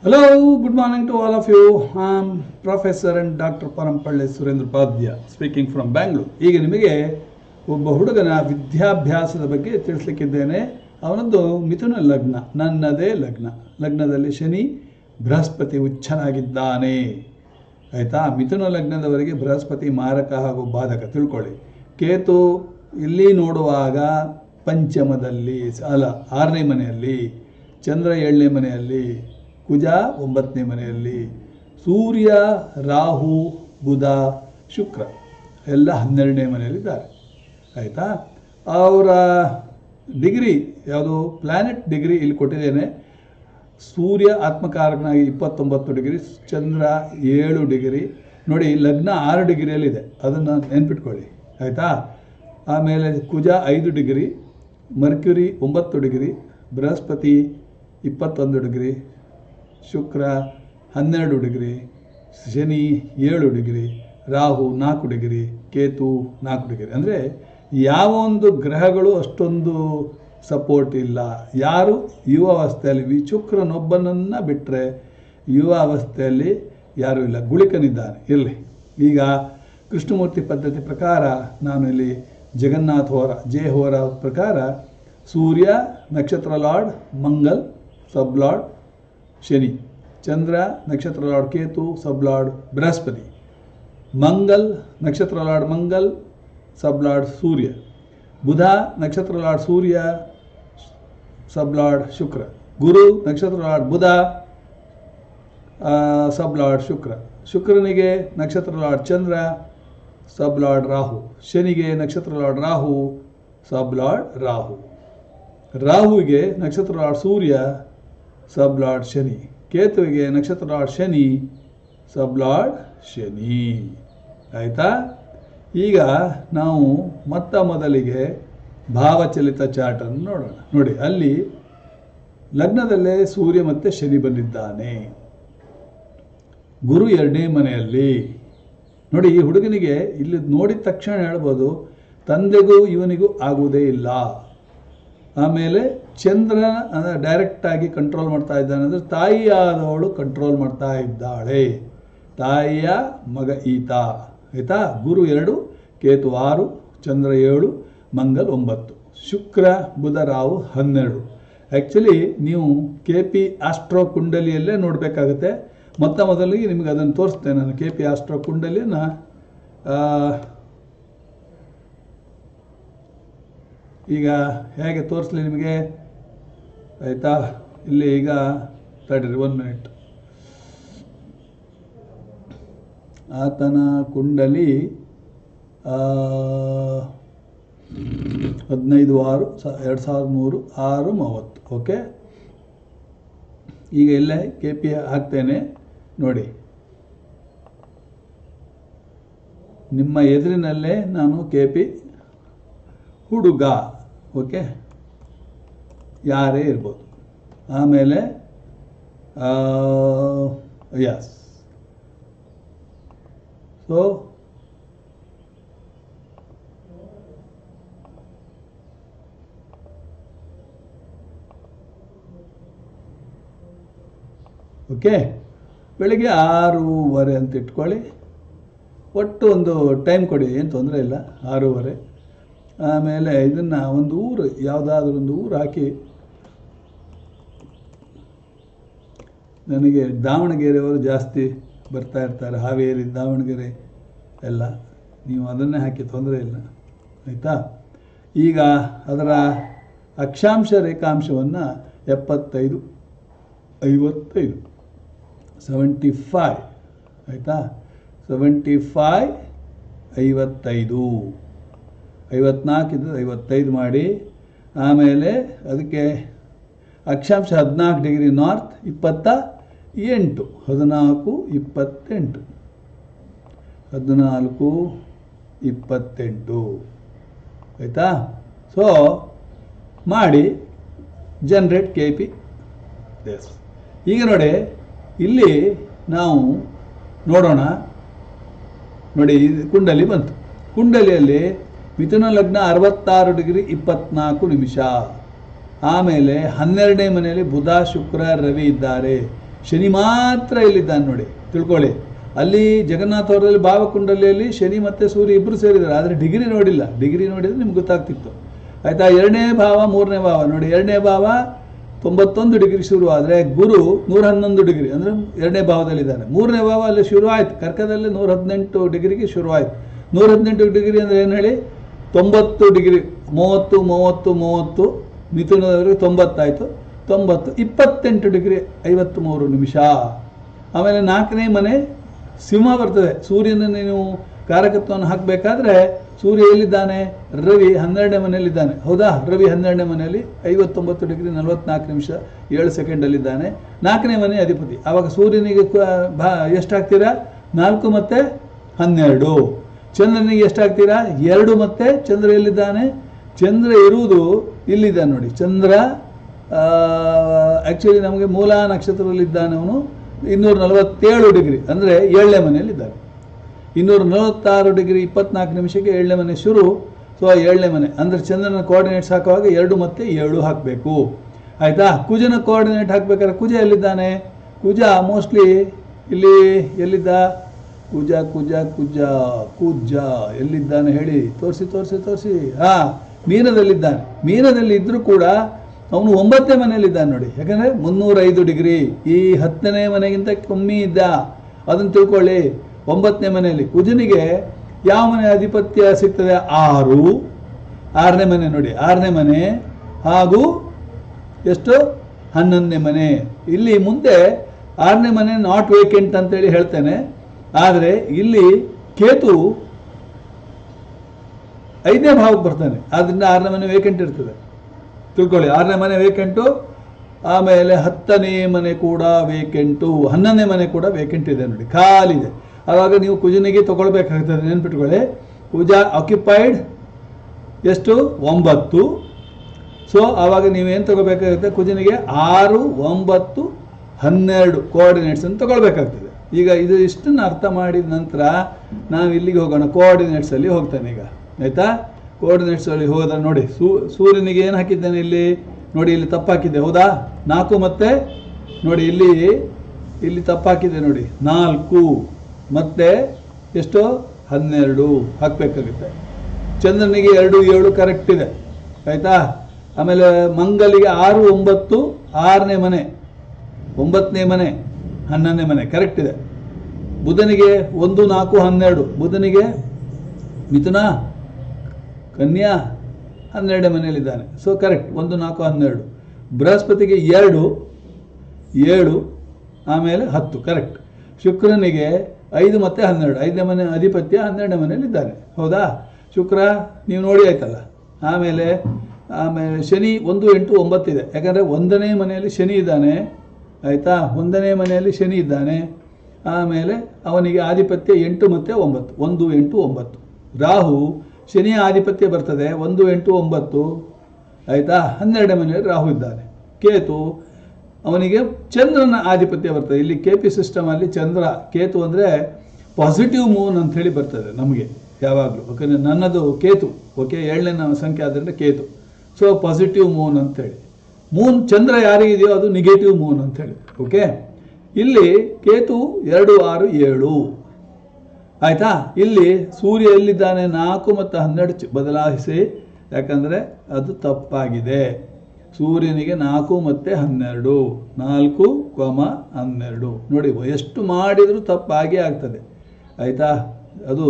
Hello, good morning to all of you. I'm Professor and Dr. Parampalle Surendra Padya speaking from Bangalore. ಈಗ ನಿಮಗೆ ಒಬ್ಬ ಹುಡುಗನ ವಿದ್ಯಾಭ್ಯಾಸದ ಬಗ್ಗೆ ತಿಳಿಸ್ಲಿಕ್ಕಿದ್ದೇನೆ ಅವನದ್ದು ಮಿಥುನ ಲಗ್ನ ನನ್ನದೇ ಲಗ್ನ ಲಗ್ನದಲ್ಲಿ ಶನಿ ಬೃಹಸ್ಪತಿ ಉಚ್ಚನಾಗಿದ್ದಾನೆ ಆಯಿತಾ ಮಿಥುನ ಲಗ್ನದವರೆಗೆ ಬೃಹಸ್ಪತಿ ಮಾರಕ ಹಾಗೂ ಬಾಧಕ ತಿಳ್ಕೊಳ್ಳಿ ಕೇತು ಇಲ್ಲಿ ನೋಡುವಾಗ ಪಂಚಮದಲ್ಲಿ ಅಲ್ಲ ಆರನೇ ಮನೆಯಲ್ಲಿ ಚಂದ್ರ ಏಳನೇ ಮನೆಯಲ್ಲಿ ಕುಜ ಒಂಬತ್ತನೇ ಮನೆಯಲ್ಲಿ ಸೂರ್ಯ ರಾಹು ಬುಧ ಶುಕ್ರ ಎಲ್ಲ ಹನ್ನೆರಡನೇ ಮನೆಯಲ್ಲಿದ್ದಾರೆ ಆಯಿತಾ ಅವರ ಡಿಗ್ರಿ ಯಾವುದು ಪ್ಲ್ಯಾನೆಟ್ ಡಿಗ್ರಿ ಇಲ್ಲಿ ಕೊಟ್ಟಿದ್ದೇನೆ ಸೂರ್ಯ ಆತ್ಮಕಾರಕನಾಗಿ ಇಪ್ಪತ್ತೊಂಬತ್ತು ಡಿಗ್ರಿ ಚಂದ್ರ ಏಳು ಡಿಗ್ರಿ ನೋಡಿ ಲಗ್ನ ಆರು ಡಿಗ್ರಿಯಲ್ಲಿದೆ ಅದನ್ನು ನೆನ್ಪಿಟ್ಕೊಳ್ಳಿ ಆಯಿತಾ ಆಮೇಲೆ ಕುಜ ಐದು ಡಿಗ್ರಿ ಮರ್ಕ್ಯುರಿ ಒಂಬತ್ತು ಡಿಗ್ರಿ ಬೃಹಸ್ಪತಿ ಇಪ್ಪತ್ತೊಂದು ಡಿಗ್ರಿ ಶುಕ್ರ ಹನ್ನೆರಡು ಡಿಗ್ರಿ ಶನಿ ಏಳು ಡಿಗ್ರಿ ರಾಹು ನಾಲ್ಕು ಡಿಗ್ರಿ ಕೇತು ನಾಲ್ಕು ಡಿಗ್ರಿ ಅಂದರೆ ಯಾವ ಒಂದು ಗ್ರಹಗಳು ಅಷ್ಟೊಂದು ಸಪೋರ್ಟ್ ಇಲ್ಲ ಯಾರು ಯುವ ಅವಸ್ಥೆಯಲ್ಲಿ ವಿ ಶುಕ್ರನೊಬ್ಬನನ್ನು ಬಿಟ್ಟರೆ ಯುವ ಅವಸ್ಥೆಯಲ್ಲಿ ಯಾರೂ ಇಲ್ಲ ಗುಳಿಕನಿದ್ದಾನೆ ಇರಲಿ ಈಗ ಕೃಷ್ಣಮೂರ್ತಿ ಪದ್ಧತಿ ಪ್ರಕಾರ ನಾನು ಇಲ್ಲಿ ಜಗನ್ನಾಥ್ ಹೋರ ಜೆ ಹೋರ ಪ್ರಕಾರ ಸೂರ್ಯ ನಕ್ಷತ್ರ lord Mangal sub lord Shani Chandra ನಕ್ಷತ್ರ lord Ketu sub lord Brihaspati Mangal ನಕ್ಷತ್ರ lord Mangal sub lord Surya Budh ನಕ್ಷತ್ರ ಲಾರ್ಡ್ ಸೂರ್ಯ ಸಬ್ ಲಾರ್ಡ್ ಶುಕ್ರ ಗುರು ನಕ್ಷತ್ರ ಲಾರ್ಡ್ ಬುಧ ಸಬ್ ಲಾರ್ಡ್ ಶುಕ್ರ ಶುಕ್ರನಿಗೆ ನಕ್ಷತ್ರ lord Chandra sub lord Rahu ಶನಿಗೆ ನಕ್ಷತ್ರ lord Rahu sub lord Rahu ರಾಹುವಿಗೆ ನಕ್ಷತ್ರ lord Surya sub lord Shani ಕೇತುವಿಗೆ ನಕ್ಷತ್ರ lord Shani sub lord Shani ಆಯಿತಾ ಈಗ ನಾವು ಮೊತ್ತ ಮೊದಲಿಗೆ ಭಾವಚಲಿತ ಚಾಟನ್ನು ನೋಡೋಣ ನೋಡಿ ಅಲ್ಲಿ ಲಗ್ನದಲ್ಲೇ ಸೂರ್ಯ ಮತ್ತು ಶನಿ ಬಂದಿದ್ದಾನೆ ಗುರು ಎರಡನೇ ಮನೆಯಲ್ಲಿ ನೋಡಿ ಈ ಹುಡುಗನಿಗೆ ಇಲ್ಲಿ ನೋಡಿದ ತಕ್ಷಣ ಹೇಳ್ಬೋದು ತಂದೆಗೂ ಇವನಿಗೂ ಆಗುವುದೇ ಇಲ್ಲ ಆಮೇಲೆ ಚಂದ್ರ ಅಂದರೆ ಡೈರೆಕ್ಟಾಗಿ ಕಂಟ್ರೋಲ್ ಮಾಡ್ತಾ ಇದ್ದಾನೆ ಅಂದರೆ ತಾಯಿಯಾದವಳು ಕಂಟ್ರೋಲ್ ಮಾಡ್ತಾ ಇದ್ದಾಳೆ ತಾಯಿಯ ಮಗ ಈತ ಆಯಿತಾ ಗುರು ಎರಡು ಕೇತು ಆರು ಚಂದ್ರ ಏಳು ಮಂಗಲ್ ಒಂಬತ್ತು ಶುಕ್ರ ಬುಧ ರಾವು ಹನ್ನೆರಡು ಆ್ಯಕ್ಚುಲಿ ನೀವು ಕೆ ಪಿ ಆಸ್ಟ್ರೋ ಕುಂಡಲಿಯಲ್ಲೇ ನೋಡಬೇಕಾಗುತ್ತೆ ಮೊತ್ತ ಮೊದಲಿಗೆ ನಿಮಗೆ ಅದನ್ನು ತೋರಿಸ್ತೇನೆ ನಾನು ಕೆ ಪಿ ಆಸ್ಟ್ರೋ ಕುಂಡಲಿಯನ್ನು ಈಗ ಹೇಗೆ ತೋರಿಸ್ಲಿ ನಿಮಗೆ ಆಯಿತಾ ಇಲ್ಲಿ ಈಗ ತಡೀರಿ ಒನ್ ಮಿನಿಟ್ ಆತನ ಕುಂಡಲಿ ಹದಿನೈದು ಆರು ಸ ಎರಡು ಸಾವಿರದ ಮೂರು ಆರು ಮೂವತ್ತು ಓಕೆ ಈಗ ಇಲ್ಲೇ ಕೆ ಪಿ ಹಾಕ್ತೇನೆ ನೋಡಿ ನಿಮ್ಮ ಎದುರಿನಲ್ಲೇ ನಾನು ಕೆ ಪಿ ಹುಡುಗ ಓಕೆ ಯಾರೇ ಇರ್ಬೋದು ಆಮೇಲೆ ಯಸ್ ಸೊ ಓಕೆ ಬೆಳಿಗ್ಗೆ ಆರೂವರೆ ಅಂತ ಇಟ್ಕೊಳ್ಳಿ ಒಟ್ಟು ಒಂದು ಟೈಮ್ ಕೊಡಿ ಏನು ತೊಂದರೆ ಇಲ್ಲ ಆರೂವರೆ ಆಮೇಲೆ ಇದನ್ನು ಒಂದು ಊರು ಯಾವುದಾದ್ರೂ ಒಂದು ಊರು ಹಾಕಿ ನನಗೆ ದಾವಣಗೆರೆಯವರು ಜಾಸ್ತಿ ಬರ್ತಾ ಇರ್ತಾರೆ ಹಾವೇರಿ ದಾವಣಗೆರೆ ಎಲ್ಲ ನೀವು ಅದನ್ನೇ ಹಾಕಿ ತೊಂದರೆ ಇಲ್ಲ ಆಯಿತಾ ಈಗ ಅದರ ಅಕ್ಷಾಂಶ ರೇಖಾಂಶವನ್ನು ಎಪ್ಪತ್ತೈದು ಐವತ್ತೈದು ಸೆವೆಂಟಿ ಫೈ ಆಯಿತಾ ಸೆವೆಂಟಿ ಫೈ ಐವತ್ತೈದು ಐವತ್ನಾಲ್ಕಿದ್ದು ಐವತ್ತೈದು ಮಾಡಿ ಆಮೇಲೆ ಅದಕ್ಕೆ ಅಕ್ಷಾಂಶ ಹದಿನಾಲ್ಕು ಡಿಗ್ರಿ ನಾರ್ತ್ ಇಪ್ಪತ್ತ ಎಂಟು ಹದಿನಾಲ್ಕು ಇಪ್ಪತ್ತೆಂಟು ಹದಿನಾಲ್ಕು ಇಪ್ಪತ್ತೆಂಟು ಆಯಿತಾ ಸೊ ಮಾಡಿ ಜನ್ರೇಟ್ ಕೆ ಪಿ ಎಸ್ ಈಗ ನೋಡಿ ಇಲ್ಲಿ ನಾವು ನೋಡೋಣ ನೋಡಿ ಇದು ಕುಂಡಲಿ ಬಂತು ಕುಂಡಲಿಯಲ್ಲಿ ಮಿಥುನ ಲಗ್ನ ಅರವತ್ತಾರು ಡಿಗ್ರಿ ಇಪ್ಪತ್ನಾಲ್ಕು ನಿಮಿಷ ಆಮೇಲೆ ಹನ್ನೆರಡನೇ ಮನೆಯಲ್ಲಿ ಬುಧ ಶುಕ್ರ ರವಿ ಇದ್ದಾರೆ ಶನಿ ಮಾತ್ರ ಇಲ್ಲಿದ್ದಾನೆ ನೋಡಿ ತಿಳ್ಕೊಳ್ಳಿ ಅಲ್ಲಿ ಜಗನ್ನಾಥ ಅವರಲ್ಲಿ ಭಾವಕುಂಡಲಿಯಲ್ಲಿ ಶನಿ ಮತ್ತು ಸೂರ್ಯ ಇಬ್ಬರು ಸೇರಿದ್ದಾರೆ ಆದರೆ ಡಿಗ್ರಿ ನೋಡಿಲ್ಲ ಡಿಗ್ರಿ ನೋಡಿದ್ರೆ ನಿಮ್ಗೆ ಗೊತ್ತಾಗ್ತಿತ್ತು ಆಯಿತಾ ಎರಡನೇ ಭಾವ ಮೂರನೇ ಭಾವ ನೋಡಿ ಎರಡನೇ ಭಾವ ತೊಂಬತ್ತೊಂದು ಡಿಗ್ರಿ ಶುರು ಆದರೆ ಗುರು ನೂರ ಹನ್ನೊಂದು ಡಿಗ್ರಿ ಅಂದರೆ ಎರಡನೇ ಭಾವದಲ್ಲಿದ್ದಾನೆ ಮೂರನೇ ಭಾವ ಅಲ್ಲಿ ಶುರು ಆಯ್ತು ಕರ್ಕದಲ್ಲಿ ನೂರ ಹದಿನೆಂಟು ಡಿಗ್ರಿಗೆ ಶುರು ಆಯ್ತು ನೂರ ಹದಿನೆಂಟು ಡಿಗ್ರಿ ಅಂದರೆ ಏನು ಹೇಳಿ ತೊಂಬತ್ತು ಡಿಗ್ರಿ ಮೂವತ್ತು ಮೂವತ್ತು ಮೂವತ್ತು ಮಿಥುನದವರೆಗೆ ತೊಂಬತ್ತಾಯಿತು ತೊಂಬತ್ತು ಇಪ್ಪತ್ತೆಂಟು ಡಿಗ್ರಿ ಐವತ್ತ್ಮೂರು ನಿಮಿಷ ಆಮೇಲೆ ನಾಲ್ಕನೇ ಮನೆ ಸಿಂಹ ಬರ್ತದೆ ಸೂರ್ಯನ ನೀವು ಕಾರಕತ್ವವನ್ನು ಹಾಕಬೇಕಾದ್ರೆ ಸೂರ್ಯ ಎಲ್ಲಿದ್ದಾನೆ ರವಿ ಹನ್ನೆರಡನೇ ಮನೆಯಲ್ಲಿದ್ದಾನೆ ಹೌದಾ ರವಿ ಹನ್ನೆರಡನೇ ಮನೆಯಲ್ಲಿ ಐವತ್ತೊಂಬತ್ತು ಡಿಗ್ರಿ ನಲವತ್ನಾಲ್ಕು ನಿಮಿಷ ಏಳು ಸೆಕೆಂಡಲ್ಲಿದ್ದಾನೆ ನಾಲ್ಕನೇ ಮನೆ ಅಧಿಪತಿ ಆವಾಗ ಸೂರ್ಯನಿಗೆ ಕ- ಭಾ ಎಷ್ಟಾಗ್ತೀರಾ ನಾಲ್ಕು ಮತ್ತು ಹನ್ನೆರಡು ಚಂದ್ರನಿಗೆ ಎಷ್ಟಾಗ್ತೀರಾ ಎರಡು ಮತ್ತೆ ಚಂದ್ರ ಎಲ್ಲಿದ್ದಾನೆ ಚಂದ್ರ ಇರುವುದು ಇಲ್ಲಿದ್ದಾನೆ ನೋಡಿ ಚಂದ್ರ ಆ್ಯಕ್ಚುಲಿ ನಮಗೆ ಮೂಲ ನಕ್ಷತ್ರದಲ್ಲಿದ್ದಾನೆ ಅವನು ಇನ್ನೂರ ನಲವತ್ತೇಳು ಡಿಗ್ರಿ ಅಂದರೆ ಏಳನೇ ಮನೆಯಲ್ಲಿದ್ದಾನೆ ಇನ್ನೂರ ನಲವತ್ತಾರು ಡಿಗ್ರಿ ಇಪ್ಪತ್ನಾಲ್ಕು ನಿಮಿಷಕ್ಕೆ ಏಳನೇ ಮನೆ ಶುರು ಸೊ ಏಳನೇ ಮನೆ ಅಂದರೆ ಚಂದ್ರನ ಕೋಆರ್ಡಿನೇಟ್ಸ್ ಹಾಕುವಾಗ ಎರಡು ಮತ್ತು ಏಳು ಹಾಕಬೇಕು ಆಯಿತಾ ಕುಜನ ಕೋಆರ್ಡಿನೇಟ್ ಹಾಕ್ಬೇಕಾದ್ರೆ ಕುಜ ಎಲ್ಲಿದ್ದಾನೆ ಕುಜ ಮೋಸ್ಟ್ಲಿ ಇಲ್ಲಿ ಎಲ್ಲಿದ್ದ ಕುಜ ಕುಜ ಕುಜ ಕುಜ ಎಲ್ಲಿದ್ದಾನೆ ಹೇಳಿ ತೋರಿಸಿ ತೋರಿಸಿ ತೋರಿಸಿ ಹಾ ಮೀನದಲ್ಲಿದ್ದಾನೆ ಮೀನದಲ್ಲಿ ಇದ್ರೂ ಕೂಡ ಅವನು ಒಂಬತ್ತನೇ ಮನೆಯಲ್ಲಿದ್ದಾನೆ ನೋಡಿ ಯಾಕಂದರೆ ಮುನ್ನೂರೈದು ಡಿಗ್ರಿ ಈ ಹತ್ತನೇ ಮನೆಗಿಂತ ಕಮ್ಮಿ ಇದ್ದ ಅದನ್ನು ತಿಳ್ಕೊಳ್ಳಿ ಒಂಬತ್ತನೇ ಮನೆಯಲ್ಲಿ ಕುಜನಿಗೆ ಯಾವ ಮನೆ ಆಧಿಪತ್ಯ ಸಿಗ್ತದೆ ಆರು ಆರನೇ ಮನೆ ನೋಡಿ ಆರನೇ ಮನೆ ಹಾಗೂ ಎಷ್ಟು ಹನ್ನೊಂದನೇ ಮನೆ ಇಲ್ಲಿ ಮುಂದೆ ಆರನೇ ಮನೆ ನಾಟ್ ವೇಕೆಂಟ್ ಅಂತೇಳಿ ಹೇಳ್ತೇನೆ ಆದರೆ ಇಲ್ಲಿ ಕೇತು ಐದನೇ ಭಾವಕ್ಕೆ ಬರ್ತಾನೆ ಆದ್ದರಿಂದ ಆರನೇ ಮನೆ ವೇಕೆಂಟ್ ಇರ್ತದೆ ತಿಳ್ಕೊಳ್ಳಿ ಆರನೇ ಮನೆ ವೇಕೆಂಟು ಆಮೇಲೆ ಹತ್ತನೇ ಮನೆ ಕೂಡ ವೇಕೆಂಟು ಹನ್ನೊಂದನೇ ಮನೆ ಕೂಡ ವೇಕೆಂಟ್ ಇದೆ ನೋಡಿ ಖಾಲಿದೆ ಆವಾಗ ನೀವು ಕುಜನಿಗೆ ತಗೊಳ್ಬೇಕಾಗ್ತದೆ ನೆನ್ಪಿಟ್ಕೊಳ್ಳಿ ಕುಜ ಆಕ್ಯುಪೈಡ್ ಎಷ್ಟು ಒಂಬತ್ತು ಸೊ ಆವಾಗ ನೀವೇನು ತಗೋಬೇಕಾಗುತ್ತೆ ಕುಜನಿಗೆ ಆರು ಒಂಬತ್ತು ಹನ್ನೆರಡು ಕೋಆರ್ಡಿನೇಟ್ಸನ್ನು ತಗೊಳ್ಬೇಕಾಗ್ತದೆ ಈಗ ಇದು ಇಷ್ಟನ್ನು ಅರ್ಥ ಮಾಡಿದ ನಂತರ ನಾವು ಇಲ್ಲಿಗೆ ಹೋಗೋಣ ಕೋಆರ್ಡಿನೇಟ್ಸಲ್ಲಿ ಹೋಗ್ತಾನೆ ಈಗ ಆಯಿತಾ ಕೋಆರ್ಡಿನೇಟ್ಸಲ್ಲಿ ಹೋದ್ರೆ ನೋಡಿ ಸೂ ಸೂರ್ಯನಿಗೆ ಏನು ಹಾಕಿದ್ದೇನೆ ಇಲ್ಲಿ ನೋಡಿ ಇಲ್ಲಿ ತಪ್ಪು ಹಾಕಿದ್ದೆ ಹೌದಾ ನಾಲ್ಕು ಮತ್ತೆ ನೋಡಿ ಇಲ್ಲಿ ಇಲ್ಲಿ ತಪ್ಪು ಹಾಕಿದೆ ನೋಡಿ ನಾಲ್ಕು ಮತ್ತೆ ಎಷ್ಟು ಹನ್ನೆರಡು ಹಾಕಬೇಕಾಗುತ್ತೆ ಚಂದ್ರನಿಗೆ ಎರಡು ಏಳು ಕರೆಕ್ಟ್ ಇದೆ ಆಯಿತಾ ಆಮೇಲೆ ಮಂಗಲಿಗೆ ಆರು ಒಂಬತ್ತು ಆರನೇ ಮನೆ ಒಂಬತ್ತನೇ ಮನೆ ಹನ್ನೊಂದನೇ ಮನೆ ಕರೆಕ್ಟ್ ಇದೆ ಬುಧನಿಗೆ ಒಂದು ನಾಲ್ಕು ಹನ್ನೆರಡು ಬುಧನಿಗೆ ಮಿಥುನ ಕನ್ಯಾ ಹನ್ನೆರಡನೇ ಮನೆಯಲ್ಲಿದ್ದಾನೆ ಸೊ ಕರೆಕ್ಟ್ ಒಂದು ನಾಲ್ಕು ಹನ್ನೆರಡು ಬೃಹಸ್ಪತಿಗೆ ಎರಡು ಏಳು ಆಮೇಲೆ ಹತ್ತು ಕರೆಕ್ಟ್ ಶುಕ್ರನಿಗೆ ಐದು ಮತ್ತು ಹನ್ನೆರಡು ಐದನೇ ಮನೆ ಅಧಿಪತ್ಯ ಹನ್ನೆರಡನೇ ಮನೆಯಲ್ಲಿದ್ದಾನೆ ಹೌದಾ ಶುಕ್ರ ನೀವು ನೋಡಿ ಆಯ್ತಲ್ಲ ಆಮೇಲೆ ಆಮೇಲೆ ಶನಿ ಒಂದು ಎಂಟು ಒಂಬತ್ತಿದೆ ಯಾಕಂದರೆ ಒಂದನೇ ಮನೆಯಲ್ಲಿ ಶನಿ ಇದ್ದಾನೆ ಆಯಿತಾ ಒಂದನೇ ಮನೆಯಲ್ಲಿ ಶನಿ ಇದ್ದಾನೆ ಆಮೇಲೆ ಅವನಿಗೆ ಆಧಿಪತ್ಯ ಎಂಟು ಮತ್ತು ಒಂಬತ್ತು ಒಂದು ಎಂಟು ಒಂಬತ್ತು ರಾಹು ಶನಿಯ ಆಧಿಪತ್ಯ ಬರ್ತದೆ ಒಂದು ಎಂಟು ಒಂಬತ್ತು ಆಯಿತಾ ಹನ್ನೆರಡನೇ ಮನೆಯಲ್ಲಿ ರಾಹು ಇದ್ದಾನೆ ಕೇತು ಅವನಿಗೆ ಚಂದ್ರನ ಆಧಿಪತ್ಯ ಬರ್ತದೆ ಇಲ್ಲಿ ಕೆ ಪಿ ಸಿಸ್ಟಮಲ್ಲಿ ಚಂದ್ರ ಕೇತು ಅಂದರೆ ಪಾಸಿಟಿವ್ ಮೂನ್ ಅಂತ ಹೇಳಿ ಬರ್ತದೆ ನಮಗೆ ಯಾವಾಗಲೂ ಓಕೆ ನನ್ನದು ಕೇತು ಓಕೆ ಏಳನೇ ನ- ಸಂಖ್ಯೆ ಆದ್ದರಿಂದ ಕೇತು ಸೊ ಪಾಸಿಟಿವ್ ಮೂನ್ ಅಂತೇಳಿ ಮೂನ್ ಚಂದ್ರ ಯಾರಿಗಿದೆಯೋ ಅದು ನೆಗೆಟಿವ್ ಮೂನ್ ಅಂತೇಳಿ ಓಕೆ ಇಲ್ಲಿ ಕೇತು ಎರಡು ಆರು ಏಳು ಆಯ್ತಾ ಇಲ್ಲಿ ಸೂರ್ಯ ಎಲ್ಲಿದ್ದಾನೆ ನಾಲ್ಕು ಮತ್ತು ಹನ್ನೆರಡು ಚ- ಬದಲಾಯಿಸಿ ಯಾಕಂದರೆ ಅದು ತಪ್ಪಾಗಿದೆ ಸೂರ್ಯನಿಗೆ ನಾಲ್ಕು ಮತ್ತು ಹನ್ನೆರಡು ನಾಲ್ಕು ಕೊಮ ಹನ್ನೆರಡು ನೋಡಿ ಎಷ್ಟು ಮಾಡಿದರೂ ತಪ್ಪಾಗೇ ಆಗ್ತದೆ ಆಯಿತಾ ಅದು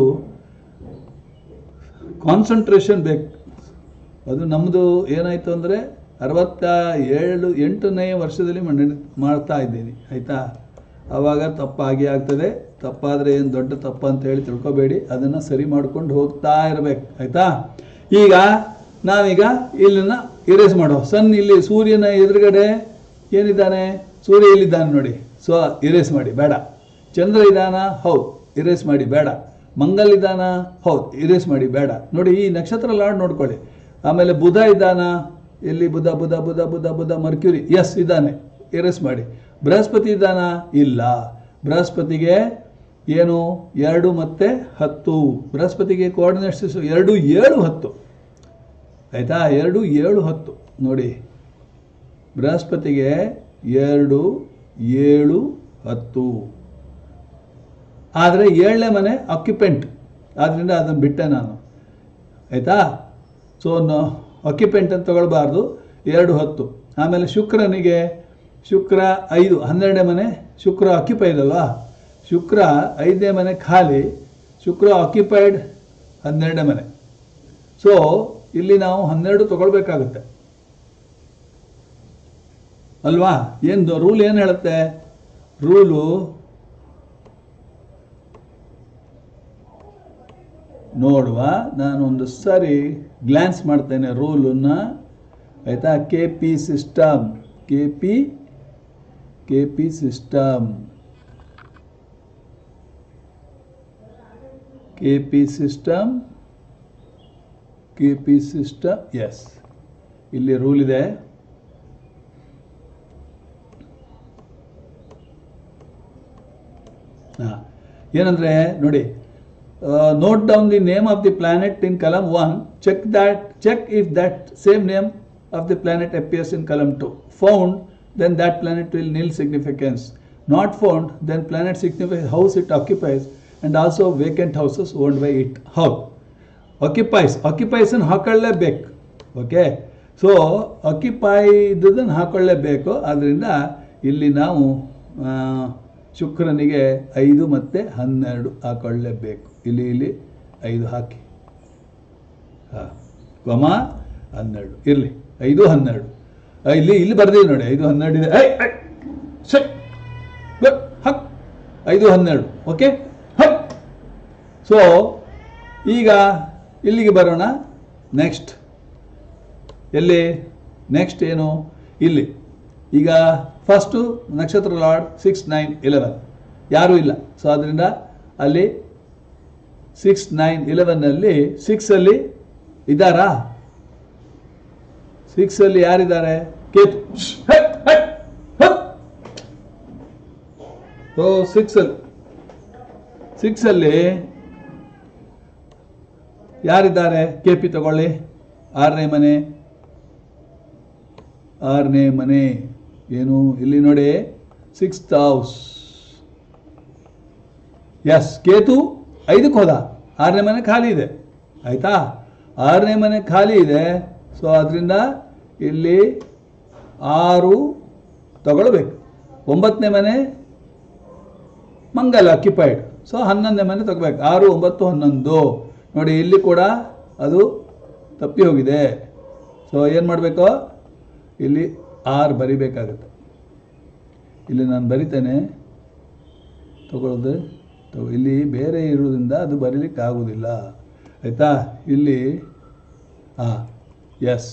ಕಾನ್ಸಂಟ್ರೇಷನ್ ಬೇಕು ಅದು ನಮ್ಮದು ಏನಾಯಿತು ಅಂದರೆ ಅರವತ್ತ ಏಳು ಎಂಟನೇ ವರ್ಷದಲ್ಲಿ ಮಂಡನೆ ಮಾಡ್ತಾ ಇದ್ದೀನಿ ಆಯಿತಾ ಆವಾಗ ತಪ್ಪಾಗಿ ಆಗ್ತದೆ ತಪ್ಪಾದರೆ ಏನು ದೊಡ್ಡ ತಪ್ಪು ಅಂತ ಹೇಳಿ ತಿಳ್ಕೊಬೇಡಿ ಅದನ್ನು ಸರಿ ಮಾಡ್ಕೊಂಡು ಹೋಗ್ತಾ ಇರಬೇಕು ಆಯಿತಾ ಈಗ ನಾವೀಗ ಇಲ್ಲಿನ ಇರೇಸ್ ಮಾಡೋ ಸನ್ ಇಲ್ಲಿ ಸೂರ್ಯನ ಎದುರುಗಡೆ ಏನಿದ್ದಾನೆ ಸೂರ್ಯ ಇಲ್ಲಿದ್ದಾನೆ ನೋಡಿ ಸೊ ಇರೇಸ್ ಮಾಡಿ ಬೇಡ ಚಂದ್ರ ಇದ್ದಾನ ಹೌದು ಇರೇಸ್ ಮಾಡಿ ಬೇಡ ಮಂಗಲ್ ಇದ್ದಾನ ಹೌದು ಇರೇಸ್ ಮಾಡಿ ಬೇಡ ನೋಡಿ ಈ ನಕ್ಷತ್ರ ಲಾರ್ಡ್ ನೋಡ್ಕೊಳ್ಳಿ ಆಮೇಲೆ ಬುಧ ಇದ್ದಾನ ಎಲ್ಲಿ ಬುಧ ಬುಧ ಬುಧ ಬುಧ ಬುಧ ಮರ್ಕ್ಯೂರಿ ಎಸ್ ಇದ್ದಾನೆ ಇರೇಸ್ ಮಾಡಿ ಬೃಹಸ್ಪತಿ ಇದ್ದಾನ ಇಲ್ಲ ಬೃಹಸ್ಪತಿಗೆ ಏನು ಎರಡು ಮತ್ತು ಹತ್ತು ಬೃಹಸ್ಪತಿಗೆ ಕೋಆರ್ಡಿನೇಟ್ಸ್ ಎರಡು ಏಳು ಹತ್ತು ಆಯಿತಾ ಎರಡು ಏಳು ಹತ್ತು ನೋಡಿ ಬೃಹಸ್ಪತಿಗೆ ಎರಡು ಏಳು ಹತ್ತು ಆದರೆ ಏಳನೇ ಮನೆ ಆಕ್ಯುಪೆಂಟ್ ಆದ್ದರಿಂದ ಅದನ್ನು ಬಿಟ್ಟೆ ನಾನು ಆಯಿತಾ ಸೊ ಆಕ್ಯುಪೆಂಟ್ ಅಂತ ತಗೊಳ್ಬಾರ್ದು ಎರಡು ಹತ್ತು ಆಮೇಲೆ ಶುಕ್ರನಿಗೆ ಶುಕ್ರ ಐದು ಹನ್ನೆರಡನೇ ಮನೆ ಶುಕ್ರ ಆಕ್ಯುಪೈಡ್ ಅಲ್ವಾ ಶುಕ್ರ ಐದನೇ ಮನೆ ಖಾಲಿ ಶುಕ್ರ ಆಕ್ಯುಪೈಡ್ ಹನ್ನೆರಡನೇ ಮನೆ ಸೊ ಇಲ್ಲಿ ನಾವು ಹನ್ನೆರಡು ತಗೊಳ್ಬೇಕಾಗುತ್ತೆ ಅಲ್ವಾ ಏನು ರೂಲ್ ಏನು ಹೇಳುತ್ತೆ ರೂಲು ನೋಡುವ ನಾನು ಒಂದು ಸಾರಿ ಗ್ಲ್ಯಾನ್ಸ್ ಮಾಡ್ತೇನೆ ರೂಲನ್ನು ಆಯಿತಾ K P system K P K P system K P system K P system ಎಸ್ ಇಲ್ಲಿ ರೂಲ್ ಇದೆ ಹಾಂ ಏನಂದರೆ ನೋಡಿ note down the name of the planet in column one check that check if that same name of the planet appears in column two found then that planet will nil significance not found then planet signifies house it occupies and also vacant houses owned by it ಹೌದು occupies ಆಕ್ಯುಪೈಸನ್ನು ಹಾಕೊಳ್ಳೇಬೇಕು okay so ಆಕ್ಯುಪೈದನ್ನು ಹಾಕೊಳ್ಳೇಬೇಕು ಆದ್ದರಿಂದ ಇಲ್ಲಿ ನಾವು ಆ, ಶುಕ್ರನಿಗೆ ಐದು ಮತ್ತು ಹನ್ನೆರಡು ಹಾಕೊಳ್ಳೇಬೇಕು ಇಲ್ಲಿ ಇಲ್ಲಿ ಐದು ಹಾಕಿ ಹಾಂ ಕೊಮ ಹನ್ನೆರಡು ಇರಲಿ ಐದು ಹನ್ನೆರಡು ಆ, ಇಲ್ಲಿ ಇಲ್ಲಿ ಬರ್ದಿದೆ ನೋಡಿ ಐದು ಹನ್ನೆರಡು ಇದೆ ಐ ಐ ಸರಿ ಗುಡ್ ಹಕ್ ಐದು ಹನ್ನೆರಡು ಓಕೆ ಹಕ್ ಸೊ ಈಗ ಇಲ್ಲಿಗೆ ಬರೋಣ ನೆಕ್ಸ್ಟ್ ಎಲ್ಲಿ ನೆಕ್ಸ್ಟ್ ಏನು ಇಲ್ಲಿ ಈಗ ಫಸ್ಟು ನಕ್ಷತ್ರ ಲಾರ್ಡ್ ಸಿಕ್ಸ್ ನೈನ್ ಇಲೆವೆನ್ ಯಾರೂ ಇಲ್ಲ ಸೊ ಅದರಿಂದ ಅಲ್ಲಿ ಸಿಕ್ಸ್ ನೈನ್ ಇಲೆವೆನ್ನಲ್ಲಿ ಸಿಕ್ಸಲ್ಲಿ ಇದ್ದಾರಾ ಸಿಕ್ಸಲ್ಲಿ ಯಾರಿದ್ದಾರೆ ಕೇತು ಸೊ ಸಿಕ್ಸಲ್ಲಿ ಸಿಕ್ಸಲ್ಲಿ ಯಾರಿದ್ದಾರೆ ಕೆ ಪಿ ತಗೊಳ್ಳಿ ಆರನೇ ಮನೆ ಆರನೇ ಮನೆ ಏನು ಇಲ್ಲಿ ನೋಡಿ ಸಿಕ್ಸ್ ಹೌಸ್ ಎಸ್ ಕೇತು ಐದಕ್ಕೆ ಹೋದ ಆರನೇ ಮನೆ ಖಾಲಿ ಇದೆ ಆಯ್ತಾ ಆರನೇ ಮನೆ ಖಾಲಿ ಇದೆ ಸೊ ಅದರಿಂದ ಇಲ್ಲಿ ಆರು ತಗೊಳ್ಬೇಕು ಒಂಬತ್ತನೇ ಮನೆ ಮಂಗಲ್ ಅಕ್ಯುಪೈಡ್ ಸೊ ಹನ್ನೊಂದನೇ ಮನೆ ತಗೋಬೇಕು ಆರು ಒಂಬತ್ತು ಹನ್ನೊಂದು ನೋಡಿ ಇಲ್ಲಿ ಕೂಡ ಅದು ತಪ್ಪಿ ಹೋಗಿದೆ ಸೊ ಏನು ಮಾಡಬೇಕು ಇಲ್ಲಿ ಆರು ಬರಿಬೇಕಾಗುತ್ತೆ ಇಲ್ಲಿ ನಾನು ಬರಿತೇನೆ ತಗೊಳ್ಳೋದು ತಗೋ ಇಲ್ಲಿ ಬೇರೆ ಇರೋದ್ರಿಂದ ಅದು ಬರೀಲಿಕ್ಕೆ ಆಗೋದಿಲ್ಲ ಆಯಿತಾ ಇಲ್ಲಿ ಹಾಂ ಎಸ್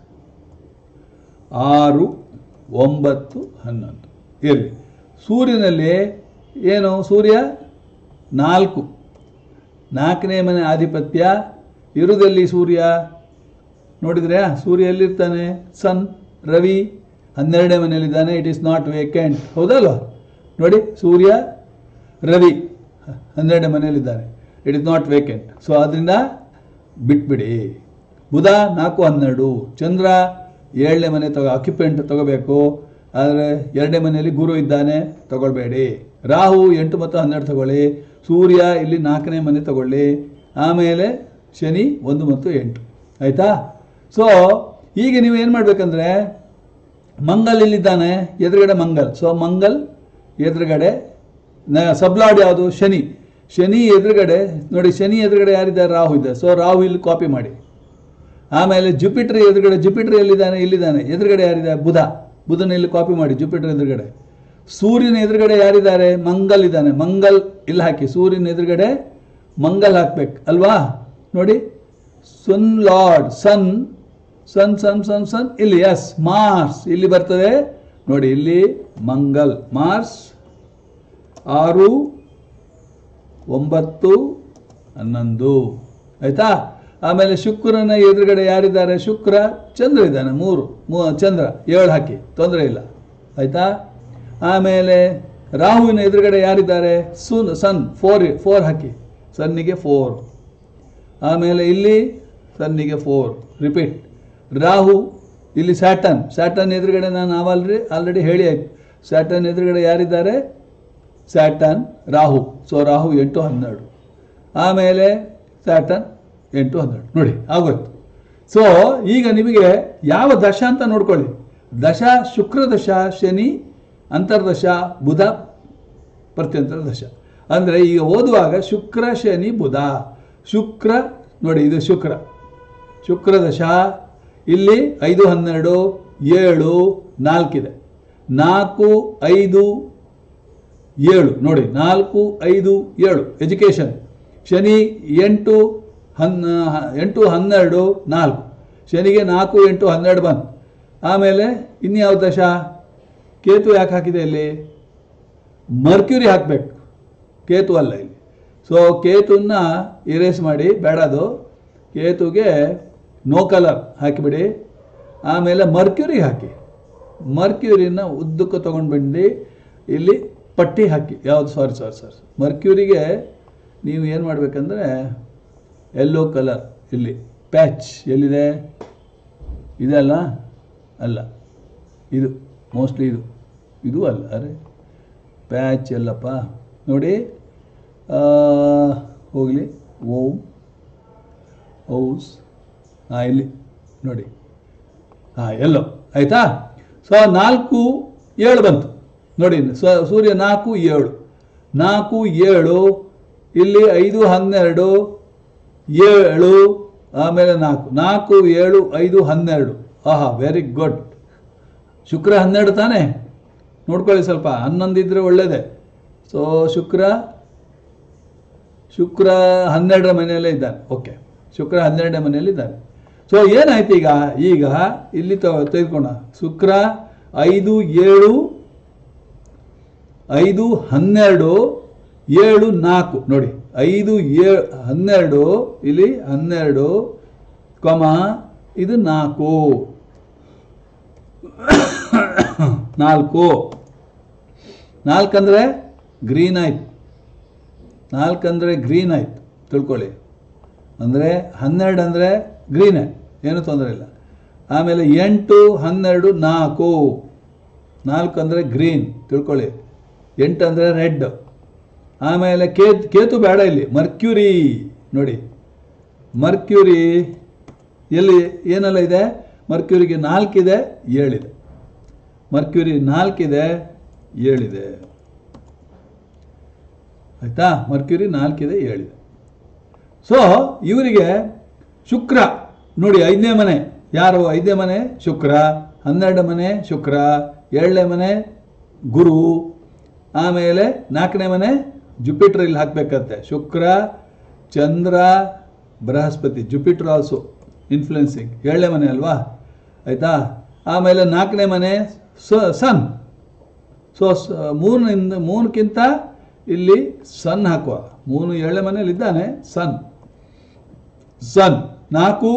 ಆರು ಒಂಬತ್ತು ಹನ್ನೊಂದು ಇರಲಿ ಸೂರ್ಯನಲ್ಲಿ ಏನು ಸೂರ್ಯ ನಾಲ್ಕು ನಾಲ್ಕನೇ ಮನೆ ಆಧಿಪತ್ಯ ಇರುದಲ್ಲಿ ಸೂರ್ಯ ನೋಡಿದ್ರೆ ಸೂರ್ಯ ಎಲ್ಲಿರ್ತಾನೆ ಸನ್ ರವಿ ಹನ್ನೆರಡನೇ ಮನೆಯಲ್ಲಿದ್ದಾನೆ ಇಟ್ ಈಸ್ ನಾಟ್ ವೇಕೆಂಟ್ ಹೌದಲ್ವಾ ನೋಡಿ ಸೂರ್ಯ ರವಿ ಹನ್ನೆರಡನೇ ಮನೆಯಲ್ಲಿದ್ದಾನೆ it is not vacant so ಅದರಿಂದ ಬಿಟ್ಬಿಡಿ ಬುಧ ನಾಲ್ಕು ಹನ್ನೆರಡು ಚಂದ್ರ ಏಳನೇ ಮನೆ ತಗೋ ಅಕ್ಯುಪೆಂಟ್ ತಗೋಬೇಕು ಆದರೆ ಎರಡನೇ ಮನೆಯಲ್ಲಿ ಗುರು ಇದ್ದಾನೆ ತಗೊಳ್ಬೇಡಿ ರಾಹು ಎಂಟು ಮತ್ತು ಹನ್ನೆರಡು ತಗೊಳ್ಳಿ ಸೂರ್ಯ ಇಲ್ಲಿ ನಾಲ್ಕನೇ ಮನೆ ತಗೊಳ್ಳಿ ಆಮೇಲೆ ಶನಿ ಒಂದು ಮತ್ತು ಎಂಟು ಆಯಿತಾ ಸೊ ಈಗ ನೀವು ಏನು ಮಾಡಬೇಕಂದ್ರೆ ಮಂಗಲ್ ಇಲ್ಲಿದ್ದಾನೆ ಎದುರುಗಡೆ ಮಂಗಲ್ ಸೊ ಮಂಗಲ್ ಎದುರುಗಡೆ ಸಬ್ಲಾಡ್ ಯಾವುದು ಶನಿ ಶನಿ ಎದುರುಗಡೆ ನೋಡಿ ಶನಿ ಎದುರುಗಡೆ ಯಾರಿದ್ದಾರೆ ರಾಹು ಇದೆ ಸೊ ರಾಹು ಇಲ್ಲಿ ಕಾಪಿ ಮಾಡಿ ಆಮೇಲೆ ಜುಪಿಟರ್ ಎದುರುಗಡೆ ಜುಪಿಟರ್ ಎಲ್ಲಿದ್ದಾನೆ ಇಲ್ಲಿದ್ದಾನೆ ಎದುರುಗಡೆ ಯಾರಿದ್ದಾರೆ ಬುಧ ಬುಧನ ಇಲ್ಲಿ ಕಾಪಿ ಮಾಡಿ ಜುಪಿಟರ್ ಎದುರುಗಡೆ ಸೂರ್ಯನ ಎದುರುಗಡೆ ಯಾರಿದ್ದಾರೆ ಮಂಗಲ್ ಇದ್ದಾನೆ ಮಂಗಲ್ ಇಲ್ಲಿ ಹಾಕಿ ಸೂರ್ಯನ ಎದುರುಗಡೆ ಮಂಗಲ್ ಹಾಕ್ಬೇಕು ಅಲ್ವಾ ನೋಡಿ ಸನ್ ಲಾರ್ಡ್ ಸನ್ ಸನ್ ಸನ್ ಸನ್ ಸನ್ ಇಲ್ಲಿ ಎಸ್ ಮಾರ್ಸ್ ಇಲ್ಲಿ ಬರ್ತದೆ ನೋಡಿ ಇಲ್ಲಿ ಮಂಗಲ್ ಮಾರ್ಸ್ ಆರು ಒಂಬತ್ತು ಹನ್ನೊಂದು ಆಯ್ತಾ ಆಮೇಲೆ ಶುಕ್ರನ ಎದುರುಗಡೆ ಯಾರಿದ್ದಾರೆ ಶುಕ್ರ ಚಂದ್ರ ಇದ್ದಾನೆ ಮೂರು ಮೂ ಚಂದ್ರ ಏಳು ಹಾಕಿ ತೊಂದರೆ ಇಲ್ಲ ಆಯ್ತಾ ಆಮೇಲೆ ರಾಹುವಿನ ಎದುರುಗಡೆ ಯಾರಿದ್ದಾರೆ ಸುನ್ ಸನ್ ಫೋರ್ ಫೋರ್ ಹಾಕಿ ಸನ್ನಿಗೆ ಫೋರ್ ಆಮೇಲೆ ಇಲ್ಲಿ ಸನ್ನಿಗೆ ಫೋರ್ ರಿಪೀಟ್ ರಾಹು ಇಲ್ಲಿ ಸ್ಯಾಟನ್ ಸ್ಯಾಟನ್ ಎದುರುಗಡೆ ನಾನು ಆವಲ್ರಿ ಆಲ್ರೆಡಿ ಹೇಳಿ ಆಯ್ತು ಸ್ಯಾಟನ್ ಎದುರುಗಡೆ ಯಾರಿದ್ದಾರೆ ಸ್ಯಾಟನ್ ರಾಹು ಸೊ ರಾಹು ಎಂಟು ಹನ್ನೆರಡು ಆಮೇಲೆ ಸ್ಯಾಟನ್ ಎಂಟು ಹನ್ನೆರಡು ನೋಡಿ ಆಗೋಯ್ತು ಸೊ ಈಗ ನಿಮಗೆ ಯಾವ ದಶ ಅಂತ ನೋಡ್ಕೊಳ್ಳಿ ದಶ ಶುಕ್ರ ದಶ ಶನಿ ಅಂತರ್ದಶ ಬುಧ ಪ್ರತ್ಯಂತರ ದಶ ಅಂದರೆ ಈಗ ಓದುವಾಗ ಶುಕ್ರ ಶನಿ ಬುಧ ಶುಕ್ರ ನೋಡಿ ಇದು ಶುಕ್ರ ಶುಕ್ರ ದಶ ಇಲ್ಲಿ ಐದು ಹನ್ನೆರಡು ಏಳು ನಾಲ್ಕಿದೆ ನಾಲ್ಕು ಐದು ಏಳು ನೋಡಿ ನಾಲ್ಕು ಐದು ಏಳು ಎಜುಕೇಷನ್ ಶನಿ ಎಂಟು ಹನ್ ಎಂಟು ಹನ್ನೆರಡು ನಾಲ್ಕು ಶನಿಗೆ ನಾಲ್ಕು ಎಂಟು ಹನ್ನೆರಡು ಬಂತು ಆಮೇಲೆ ಇನ್ಯಾವ ದಶ ಕೇತು ಯಾಕೆ ಹಾಕಿದೆ ಇಲ್ಲಿ ಮರ್ಕ್ಯೂರಿ ಹಾಕಬೇಕು ಕೇತು ಅಲ್ಲ ಇಲ್ಲಿ ಸೊ ಕೇತುನ ಇರೇಸ್ ಮಾಡಿ ಬೇಡದು ಕೇತುಗೆ ನೋ ಕಲರ್ ಹಾಕಿಬಿಡಿ ಆಮೇಲೆ ಮರ್ಕ್ಯೂರಿ ಹಾಕಿ ಮರ್ಕ್ಯೂರಿನ ಉದ್ದಕ್ಕೆ ತೊಗೊಂಡು ಬಂದು ಇಲ್ಲಿ ಪಟ್ಟಿ ಹಾಕಿ ಯಾವುದು ಸಾರಿ ಸಾರಿ ಸಾರಿ ಮರ್ಕ್ಯೂರಿಗೆ ನೀವು ಏನು ಮಾಡಬೇಕಂದ್ರೆ ಯೆಲ್ಲೋ ಕಲರ್ ಇಲ್ಲಿ ಪ್ಯಾಚ್ ಎಲ್ಲಿದೆ ಇದೆ ಅಲ್ಲ ಅಲ್ಲ ಇದು ಮೋಸ್ಟ್ಲಿ ಇದು ಇದು ಅಲ್ಲ ಅರೆ ಪ್ಯಾಚ್ ಎಲ್ಲಪ್ಪ ನೋಡಿ ಹೋಗಲಿ ಓಂ ಔಸ್ ಹಾಂ ಇಲ್ಲಿ ನೋಡಿ ಹಾಂ ಎಲ್ಲೋ ಆಯಿತಾ ಸೊ ನಾಲ್ಕು ಏಳು ಬಂತು ನೋಡಿ ಸ- ಸೂರ್ಯ ನಾಲ್ಕು ಏಳು ನಾಲ್ಕು ಏಳು ಇಲ್ಲಿ ಐದು ಹನ್ನೆರಡು ಏಳು ಆಮೇಲೆ ನಾಲ್ಕು ನಾಲ್ಕು ಏಳು ಐದು ಹನ್ನೆರಡು ಆಹಾ ವೆರಿ ಗುಡ್ ಶುಕ್ರ ಹನ್ನೆರಡು ತಾನೇ ನೋಡ್ಕೊಳ್ಳಿ ಸ್ವಲ್ಪ ಹನ್ನೊಂದು ಇದ್ರೆ ಒಳ್ಳೇದೇ ಸೊ ಶುಕ್ರ ಶುಕ್ರ ಹನ್ನೆರಡರ ಮನೆಯಲ್ಲೇ ಇದ್ದಾನೆ ಓಕೆ ಶುಕ್ರ ಹನ್ನೆರಡನೇ ಮನೆಯಲ್ಲಿ ಇದ್ದಾನೆ ಸೊ ಏನಾಯ್ತು ಈಗ ಈಗ ಇಲ್ಲಿ ತ- ತೆಗೆದುಕೋಣ ಶುಕ್ರ ಐದು ಏಳು ಐದು ಹನ್ನೆರಡು ಏಳು ನಾಲ್ಕು ನೋಡಿ ಐದು ಏ ಹನ್ನೆರಡು ಇಲ್ಲಿ ಹನ್ನೆರಡು ಕೊಮ ಇದು ನಾಲ್ಕು ನಾಲ್ಕು ನಾಲ್ಕಂದ್ರೆ ಗ್ರೀನ್ ಆಯ್ತು ನಾಲ್ಕಂದ್ರೆ ಗ್ರೀನ್ ಆಯ್ತು ತಿಳ್ಕೊಳ್ಳಿ ಅಂದರೆ ಹನ್ನೆರಡು ಅಂದರೆ ಗ್ರೀನೇ ಏನು ತೊಂದರೆ ಇಲ್ಲ ಆಮೇಲೆ ಎಂಟು ಹನ್ನೆರಡು ನಾಲ್ಕು ನಾಲ್ಕು ಅಂದರೆ ಗ್ರೀನ್ ತಿಳ್ಕೊಳ್ಳಿ ಎಂಟು ಅಂದರೆ ರೆಡ್ ಆಮೇಲೆ ಕೇತ್ ಕೇತು ಬೇಡ ಇಲ್ಲಿ ಮರ್ಕ್ಯೂರಿ ನೋಡಿ ಮರ್ಕ್ಯೂರಿ ಎಲ್ಲಿ ಏನೆಲ್ಲ ಇದೆ ಮರ್ಕ್ಯೂರಿಗೆ ನಾಲ್ಕಿದೆ ಏಳಿದೆ ಮರ್ಕ್ಯೂರಿ ನಾಲ್ಕಿದೆ ಏಳಿದೆ ಆಯ್ತಾ ಮರ್ಕ್ಯೂರಿ ನಾಲ್ಕಿದೆ ಏಳಿದೆ ಸೊ ಇವರಿಗೆ ಶುಕ್ರ ನೋಡಿ ಐದನೇ ಮನೆ ಯಾರು ಐದನೇ ಮನೆ ಶುಕ್ರ ಹನ್ನೆರಡು ಮನೆ ಶುಕ್ರ ಏಳನೇ ಮನೆ ಗುರು ಆಮೇಲೆ ನಾಲ್ಕನೇ ಮನೆ ಜುಪಿಟರ್ ಇಲ್ಲಿ ಹಾಕಬೇಕಂತೆ Shukra Chandra Brihaspati Jupiter also influencing ಏಳನೇ ಮನೆ ಅಲ್ವಾ ಆಯಿತಾ ಆಮೇಲೆ ನಾಲ್ಕನೇ ಮನೆ ಸ ಸನ್ ಸೊ ಮೂನಿಂದ ಮೂನಕ್ಕಿಂತ ಇಲ್ಲಿ ಸನ್ ಹಾಕುವ ಮೂನು ಏಳನೇ ಮನೇಲಿ ಇದ್ದಾನೆ ಸನ್ ಸನ್ ನಾಲ್ಕು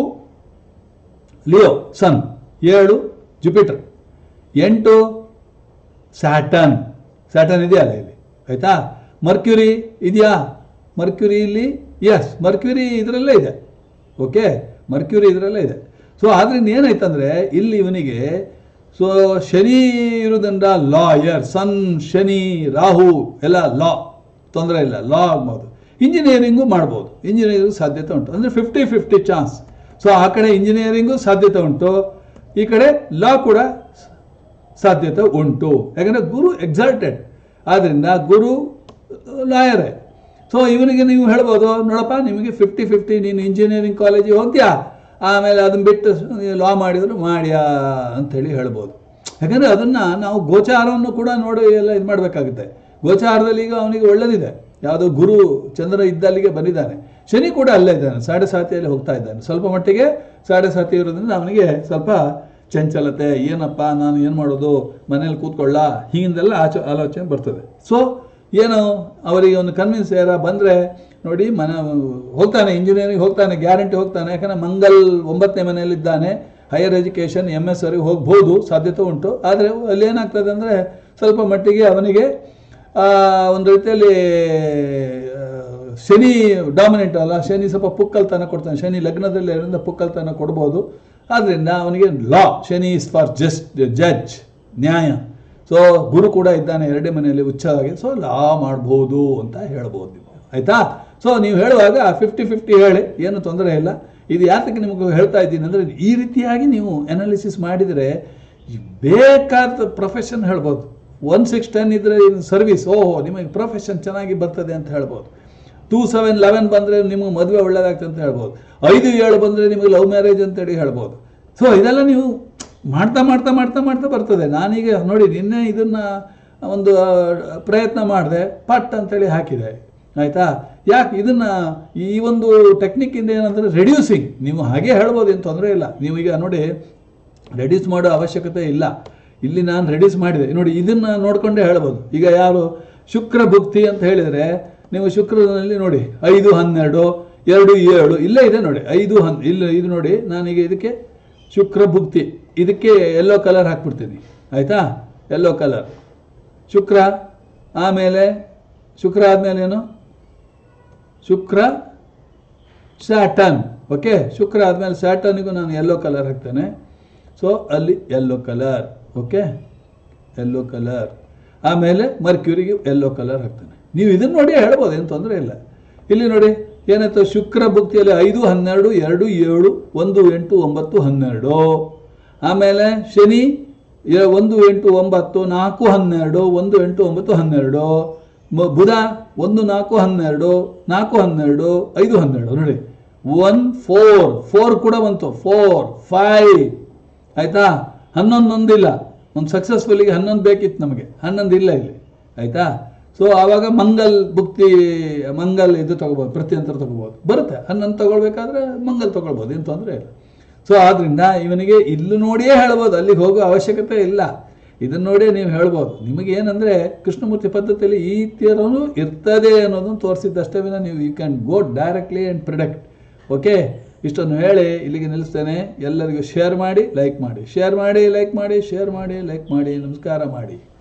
ಲಿಯೋ ಸನ್ ಏಳು ಜುಪಿಟರ್ ಎಂಟು ಸ್ಯಾಟನ್ ಸ್ಯಾಟನ್ ಇದೆಯಲ್ಲ ಇಲ್ಲಿ ಆಯ್ತಾ ಮರ್ಕ್ಯೂರಿ ಇದೆಯಾ ಮರ್ಕ್ಯೂರಿ ಇಲ್ಲಿ ಎಸ್ ಮರ್ಕ್ಯೂರಿ ಇದರಲ್ಲೇ ಇದೆ ಓಕೆ ಮರ್ಕ್ಯೂರಿ ಇದರಲ್ಲೇ ಇದೆ ಸೊ ಆದ್ರಿಂದ ಏನಾಯ್ತಂದ್ರೆ ಇಲ್ಲಿ ಇವನಿಗೆ ಸೊ ಶನಿ ಇರೋದ್ರಿಂದ ಲಾಯರ್ ಸನ್ ಶನಿ ರಾಹು ಎಲ್ಲ ಲಾ ತೊಂದರೆ ಇಲ್ಲ ಲಾ ಆಗ್ಬೋದು ಇಂಜಿನಿಯರಿಂಗು ಮಾಡ್ಬೋದು ಇಂಜಿನಿಯರಿಂಗ್ ಸಾಧ್ಯತೆ ಉಂಟು ಅಂದರೆ ಫಿಫ್ಟಿ ಫಿಫ್ಟಿ ಚಾನ್ಸ್ ಸೊ ಆ ಕಡೆ ಇಂಜಿನಿಯರಿಂಗು ಸಾಧ್ಯತೆ ಉಂಟು ಈ ಕಡೆ ಲಾ ಕೂಡ ಸಾಧ್ಯತೆ ಉಂಟು ಯಾಕಂದರೆ ಗುರು ಎಕ್ಸಾಲ್ಟೆಡ್ ಆದ್ದರಿಂದ ಗುರು ಲಾಯರೇ ಸೊ ಇವನಿಗೆ ನೀವು ಹೇಳ್ಬೋದು ನೋಡಪ್ಪ ನಿಮಗೆ ಫಿಫ್ಟಿ ಫಿಫ್ಟಿ ನೀನು ಇಂಜಿನಿಯರಿಂಗ್ ಕಾಲೇಜಿಗೆ ಹೋಗ್ತೀಯಾ ಆಮೇಲೆ ಅದನ್ನ ಬಿಟ್ಟು ಲಾ ಮಾಡಿದ್ರು ಮಾಡ್ಯಾ ಅಂಥೇಳಿ ಹೇಳ್ಬೋದು ಯಾಕಂದರೆ ಅದನ್ನು ನಾವು ಗೋಚಾರವನ್ನು ಕೂಡ ನೋಡಿ ಎಲ್ಲ ಇದು ಮಾಡಬೇಕಾಗುತ್ತೆ ಗೋಚಾರದಲ್ಲಿ ಈಗ ಅವನಿಗೆ ಒಳ್ಳೆದಿದೆ ಯಾವುದೋ ಗುರು ಚಂದ್ರ ಇದ್ದಲ್ಲಿಗೆ ಬಂದಿದ್ದಾನೆ ಶನಿ ಕೂಡ ಅಲ್ಲೇ ಇದ್ದಾನೆ ಸಾಡೆ ಸಾತಿಯಲ್ಲಿ ಹೋಗ್ತಾ ಇದ್ದಾನೆ ಸ್ವಲ್ಪ ಮಟ್ಟಿಗೆ ಸಾಡೆ ಸಾತಿ ಇರೋದ್ರಿಂದ ಅವನಿಗೆ ಸ್ವಲ್ಪ ಚಂಚಲತೆ ಏನಪ್ಪ ನಾನು ಏನು ಮಾಡೋದು ಮನೇಲಿ ಕೂತ್ಕೊಳ್ಳ ಹೀಗಿಂದೆಲ್ಲ ಆಚ ಆಲೋಚನೆ ಬರ್ತದೆ ಸೊ ಏನು ಅವರಿಗೆ ಒಂದು ಕನ್ವಿನ್ಸ್ ಯಾರ ಬಂದರೆ ನೋಡಿ ಮನೆ ಹೋಗ್ತಾನೆ ಇಂಜಿನಿಯರಿಂಗ್ ಹೋಗ್ತಾನೆ ಗ್ಯಾರಂಟಿ ಹೋಗ್ತಾನೆ ಯಾಕಂದರೆ ಮಂಗಲ್ ಒಂಬತ್ತನೇ ಮನೆಯಲ್ಲಿದ್ದಾನೆ ಹೈಯರ್ ಎಜುಕೇಷನ್ ಎಮ್ ಎಸ್ ವರೆಗೆ ಹೋಗ್ಬೋದು ಸಾಧ್ಯತೆ ಉಂಟು ಆದರೆ ಅಲ್ಲಿ ಏನಾಗ್ತದೆ ಅಂದರೆ ಸ್ವಲ್ಪ ಮಟ್ಟಿಗೆ ಅವನಿಗೆ ಆ, ಒಂದು ರೀತಿಯಲ್ಲಿ ಆ, ಶನಿ ಡಾಮಿನೆಂಟ್ ಅಲ್ಲ ಶನಿ ಸ್ವಲ್ಪ ಪುಕ್ಕಲ್ತನ ಕೊಡ್ತಾನೆ ಶನಿ ಲಗ್ನದಲ್ಲಿ ಇರೋದ್ರಿಂದ ಪುಕ್ಕಲ್ತನ ಕೊಡ್ಬೋದು ಆದ್ದರಿಂದ ಅವನಿಗೆ law Shani is for just judge ನ್ಯಾಯ ಸೊ ಗುರು ಕೂಡ ಇದ್ದಾನೆ ಎರಡೇ ಮನೆಯಲ್ಲಿ ಉಚ್ಚಾಗಿ ಸೊ ಲಾ ಮಾಡ್ಬೋದು ಅಂತ ಹೇಳ್ಬೋದು ನೀವು ಆಯ್ತಾ ಸೊ ನೀವು ಹೇಳುವಾಗ ಫಿಫ್ಟಿ ಫಿಫ್ಟಿ ಹೇಳಿ ಏನು ತೊಂದರೆ ಇಲ್ಲ ಇದು ಯಾತಕ್ಕೆ ನಿಮಗೆ ಹೇಳ್ತಾ ಇದ್ದೀನಿ ಅಂದರೆ ಈ ರೀತಿಯಾಗಿ ನೀವು ಅನಾಲಿಸಿಸ್ ಮಾಡಿದರೆ ಬೇಕಾದ ಪ್ರೊಫೆಷನ್ ಹೇಳ್ಬೋದು ಒನ್ ಸಿಕ್ಸ್ ಟೆನ್ ಇದ್ರೆ ಸರ್ವಿಸ್ ಓಹೋ ನಿಮಗೆ ಪ್ರೊಫೆಷನ್ ಚೆನ್ನಾಗಿ ಬರ್ತದೆ ಅಂತ ಹೇಳ್ಬೋದು ಟೂ ಸೆವೆನ್ ಲೆವೆನ್ ಬಂದರೆ ನಿಮಗೆ ಮದುವೆ ಒಳ್ಳೇದಾಗ್ತದೆ ಅಂತ ಹೇಳ್ಬೋದು ಐದು ಏಳು ಬಂದರೆ ನಿಮಗೆ ಲವ್ ಮ್ಯಾರೇಜ್ ಅಂತೇಳಿ ಹೇಳ್ಬೋದು ಸೊ ಇದೆಲ್ಲ ನೀವು ಮಾಡ್ತಾ ಮಾಡ್ತಾ ಮಾಡ್ತಾ ಮಾಡ್ತಾ ಬರ್ತದೆ ನಾನೀಗ ನೋಡಿ ನಿನ್ನೆ ಇದನ್ನು ಒಂದು ಆ, ಪ್ರಯತ್ನ ಮಾಡಿದೆ ಪಟ್ ಅಂತೇಳಿ ಹಾಕಿದೆ ಆಯಿತಾ ಯಾಕೆ ಇದನ್ನು ಈ ಒಂದು ಟೆಕ್ನಿಕ್ಕಿಂದ ಏನಂದರೆ ರೆಡ್ಯೂಸಿಂಗ್ ನೀವು ಹಾಗೆ ಹೇಳ್ಬೋದು ಏನು ತೊಂದರೆ ಇಲ್ಲ ನೀವು ಈಗ ನೋಡಿ ರೆಡ್ಯೂಸ್ ಮಾಡೋ ಅವಶ್ಯಕತೆ ಇಲ್ಲ ಇಲ್ಲಿ ನಾನು ರೆಡ್ಯೂಸ್ ಮಾಡಿದೆ ನೋಡಿ ಇದನ್ನು ನೋಡ್ಕೊಂಡೇ ಹೇಳ್ಬೋದು ಈಗ ಯಾರು ಶುಕ್ರ ಭುಕ್ತಿ ಅಂತ ಹೇಳಿದರೆ ನೀವು ಶುಕ್ರನಲ್ಲಿ ನೋಡಿ ಐದು ಹನ್ನೆರಡು ಎರಡು ಏಳು ಇಲ್ಲೇ ಇದೆ ನೋಡಿ ಐದು ಹನ್ ಇಲ್ಲ ಇದು ನೋಡಿ ನಾನೀಗ ಇದಕ್ಕೆ ಶುಕ್ರ ಭುಕ್ತಿ ಇದಕ್ಕೆ ಯೆಲ್ಲೋ ಕಲರ್ ಹಾಕ್ಬಿಡ್ತೀನಿ ಆಯಿತಾ ಯೆಲ್ಲೋ ಕಲರ್ ಶುಕ್ರ ಆಮೇಲೆ ಶುಕ್ರ ಆದಮೇಲೆ ಏನು ಶುಕ್ರ ಸ್ಯಾಟನ್ ಓಕೆ ಶುಕ್ರ ಆದಮೇಲೆ ಸ್ಯಾಟನ್ನಿಗೂ ನಾನು ಯೆಲ್ಲೋ ಕಲರ್ ಹಾಕ್ತೇನೆ ಸೊ ಅಲ್ಲಿ yellow colour okay yellow colour ಆಮೇಲೆ ಮರ್ಕ್ಯೂರಿಗೆ ಯೆಲ್ಲೋ ಕಲರ್ ಹಾಕ್ತೇನೆ ನೀವು ಇದನ್ನು ನೋಡಿ ಹೇಳ್ಬೋದು ಏನು ತೊಂದರೆ ಇಲ್ಲ ಇಲ್ಲಿ ನೋಡಿ ಏನಾಯ್ತು ಶುಕ್ರ ಭುಕ್ತಿಯಲ್ಲಿ ಐದು ಹನ್ನೆರಡು ಎರಡು ಏಳು ಒಂದು ಎಂಟು ಒಂಬತ್ತು ಹನ್ನೆರಡು ಆಮೇಲೆ ಶನಿ ಎ- ಒಂದು ಎಂಟು ಒಂಬತ್ತು ನಾಲ್ಕು ಹನ್ನೆರಡು ಒಂದು ಎಂಟು ಒಂಬತ್ತು ಹನ್ನೆರಡು ಮ- ಬುಧ ಒಂದು ನಾಲ್ಕು ಹನ್ನೆರಡು ನಾಲ್ಕು ಹನ್ನೆರಡು ಐದು ಹನ್ನೆರಡು ನೋಡಿ ಒನ್ ಫೋರ್ ಫೋರ್ ಕೂಡ ಬಂತು ಫೋರ್ ಫೈವ್ ಆಯ್ತಾ ಹನ್ನೊಂದು ಒಂದಿಲ್ಲ ಒಂದು ಸಕ್ಸಸ್ಫುಲ್ಲಿಗೆ ಹನ್ನೊಂದು ಬೇಕಿತ್ತು ನಮಗೆ ಹನ್ನೊಂದು ಇಲ್ಲ ಇಲ್ಲಿ ಆಯ್ತಾ ಸೊ ಆವಾಗ ಮಂಗಲ್ ಭುಕ್ತಿ ಮಂಗಲ್ ಇದು ತಗೋಬೋದು ಪ್ರತ್ಯಂತರ ತಗೋಬೋದು ಬರುತ್ತೆ ಹನ್ನೊಂದು ತಗೊಳ್ಬೇಕಾದ್ರೆ ಮಂಗಲ್ ತಗೊಳ್ಬೋದು ಏನು ತೊಂದರೆ ಇಲ್ಲ ಸೊ ಆದ್ರಿಂದ ಇವನಿಗೆ ಇಲ್ಲಿ ನೋಡಿಯೇ ಹೇಳ್ಬೋದು ಅಲ್ಲಿಗೆ ಹೋಗೋ ಅವಶ್ಯಕತೆ ಇಲ್ಲ ಇದನ್ನ ನೋಡಿ ನೀವು ಹೇಳ್ಬೋದು ನಿಮಗೆ ಏನಂದ್ರೆ ಕೃಷ್ಣಮೂರ್ತಿ ಪದ್ಧತಿಯಲ್ಲಿ ಈ ತೀರನು ಇರ್ತದೆ ಅನ್ನೋದನ್ನು ತೋರಿಸಿದ್ದಷ್ಟೇ ವಿನ ನೀವು you can go directly and predict okay ಇಷ್ಟನ್ನು ಹೇಳಿ ಇಲ್ಲಿಗೆ ನಿಲ್ಲಿಸ್ತೇನೆ ಎಲ್ಲರಿಗೂ ಶೇರ್ ಮಾಡಿ ಲೈಕ್ ಮಾಡಿ ಶೇರ್ ಮಾಡಿ ಲೈಕ್ ಮಾಡಿ ಶೇರ್ ಮಾಡಿ ಲೈಕ್ ಮಾಡಿ ನಮಸ್ಕಾರ ಮಾಡಿ